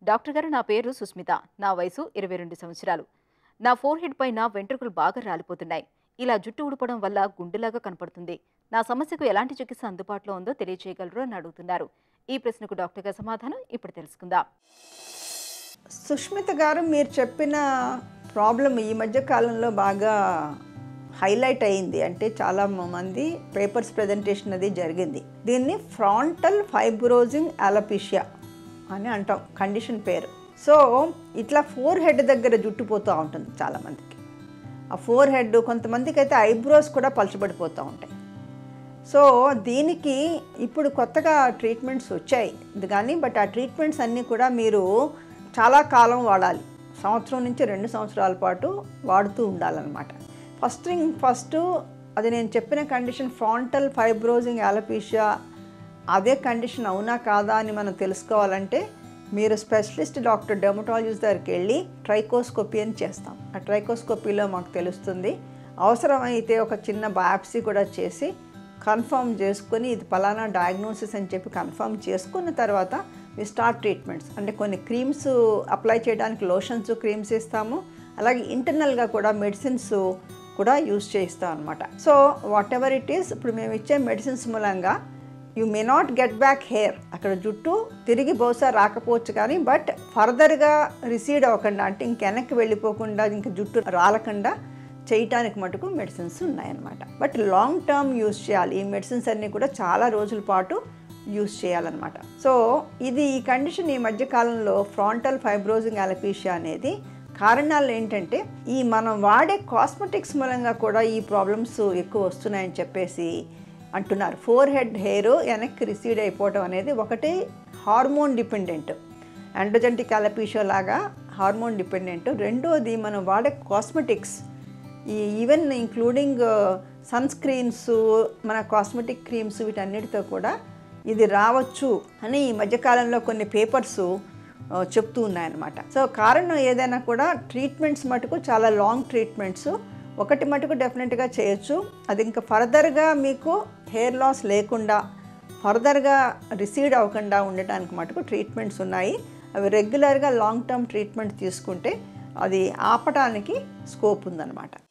doctor గారు నా పేరు సుస్మిత నా వయసు ఇరవై రెండు సంవత్సరాలు నా ఫోర్ హెడ్ పైన వెంట్రుకలు బాగా రాలిపోతున్నాయి ఇలా జుట్టు ఊడిపోవడం వల్ల గుండెలాగా కనపడుతుంది నా సమస్యకు ఎలాంటి చికిత్స అందుబాటులో ఉందో తెలియజేయగలరు అని అడుగుతున్నారు ఈ ప్రశ్నకు డాక్టర్ గారి సమాధానం ఇప్పుడు తెలుసుకుందాం సుష్మిత గారు మీరు చెప్పిన ప్రాబ్లం ఈ మధ్య కాలంలో బాగా హైలైట్ అయింది అంటే చాలా మంది పేపర్స్ ప్రజెంటేషన్ అది జరిగింది దీన్ని ఫ్రాంటల్ ఫైబ్రోజింగ్ అలపిషియా అని అంటాం కండిషన్ పేరు సో ఇట్లా ఫోర్ హెడ్ దగ్గర జుట్టు పోతూ ఉంటుంది చాలామందికి ఆ ఫోర్ హెడ్ కొంతమందికి అయితే ఐబ్రోస్ కూడా పలచబడిపోతూ ఉంటాయి సో దీనికి ఇప్పుడు కొత్తగా ట్రీట్మెంట్స్ వచ్చాయి ఇది కానీ బట్ ఆ ట్రీట్మెంట్స్ అన్నీ కూడా మీరు చాలా కాలం వాడాలి సంవత్సరం నుంచి రెండు సంవత్సరాల పాటు వాడుతూ ఉండాలన్నమాట ఫస్ట్ థింగ్ ఫస్ట్ అది నేను చెప్పిన కండిషన్ ఫ్రాంటల్ ఫైబ్రోజింగ్ యాలపీషియా అదే కండిషన్ అవునా కాదా అని మనం తెలుసుకోవాలంటే మీరు స్పెషలిస్ట్ డాక్టర్ డెమటాలజిస్ట్ దగ్గరికి వెళ్ళి ట్రైకోస్కోపీ అని చేస్తాం ఆ ట్రైకోస్కోపీలో మాకు తెలుస్తుంది అవసరమైతే ఒక చిన్న బయాప్సీ కూడా చేసి కన్ఫర్మ్ చేసుకొని ఇది పలానా డయాగ్నోసిస్ అని చెప్పి కన్ఫర్మ్ చేసుకున్న తర్వాత వి స్టార్ట్ ట్రీట్మెంట్స్ అంటే కొన్ని క్రీమ్స్ అప్లై చేయడానికి లోషన్స్ క్రీమ్స్ ఇస్తాము అలాగే ఇంటర్నల్గా కూడా మెడిసిన్స్ కూడా యూజ్ చేయిస్తాం అనమాట so whatever it is ఇప్పుడు మేము ఇచ్చే మెడిసిన్స్ మూలంగా you may not get back hair అక్కడ జుట్టు తిరిగి బహుశా రాకపోవచ్చు కానీ బట్ ఫర్దర్గా రిసీడ్ అవ్వకుండా అంటే ఇంక వెనక్కి వెళ్ళిపోకుండా ఇంక జుట్టు రాలకుండా చేయటానికి మటుకు మెడిసిన్స్ ఉన్నాయన్నమాట బట్ లాంగ్ టర్మ్ యూస్ చేయాలి ఈ మెడిసిన్స్ అన్నీ కూడా చాలా రోజుల పాటు యూస్ చేయాలన్నమాట సో ఇది ఈ కండిషన్ ఈ మధ్య కాలంలో ఫ్రాంటల్ ఫైబ్రోజింగ్ అలపీషియా అనేది కారణాలు ఏంటంటే ఈ మనం వాడే కాస్మెటిక్స్ మూలంగా కూడా ఈ ప్రాబ్లమ్స్ ఎక్కువ వస్తున్నాయని చెప్పేసి అంటున్నారు ఫోర్ హెడ్ హెయిర్ వెనక్కి రిసీడ్ అయిపోవడం అనేది ఒకటి హార్మోన్ డిపెండెంట్ ఆండ్రోజెంటిక్ అలపీషియా లాగా హార్మోన్ డిపెండెంట్ రెండోది మనం వాడే కాస్మెటిక్స్ ఈ ఈవెన్ ఇంక్లూడింగ్ సన్ స్క్రీన్స్ మన కాస్మెటిక్ క్రీమ్స్ వీటన్నిటితో కూడా ఇది రావచ్చు అని ఈ మధ్యకాలంలో కొన్ని పేపర్స్ చెప్తూ ఉన్నాయన్నమాట సో కారణం ఏదైనా కూడా ట్రీట్మెంట్స్ మటుకు చాలా లాంగ్ ట్రీట్మెంట్స్ ఒకటి మటుకు డెఫినెట్గా చేయొచ్చు అది ఇంకా ఫర్దర్గా మీకు హెయిర్ లాస్ లేకుండా ఫర్దర్గా రిసీడ్ అవ్వకుండా ఉండటానికి మటుకు ట్రీట్మెంట్స్ ఉన్నాయి అవి రెగ్యులర్గా లాంగ్ టర్మ్ ట్రీట్మెంట్ తీసుకుంటే అది ఆపటానికి స్కోప్ ఉందన్నమాట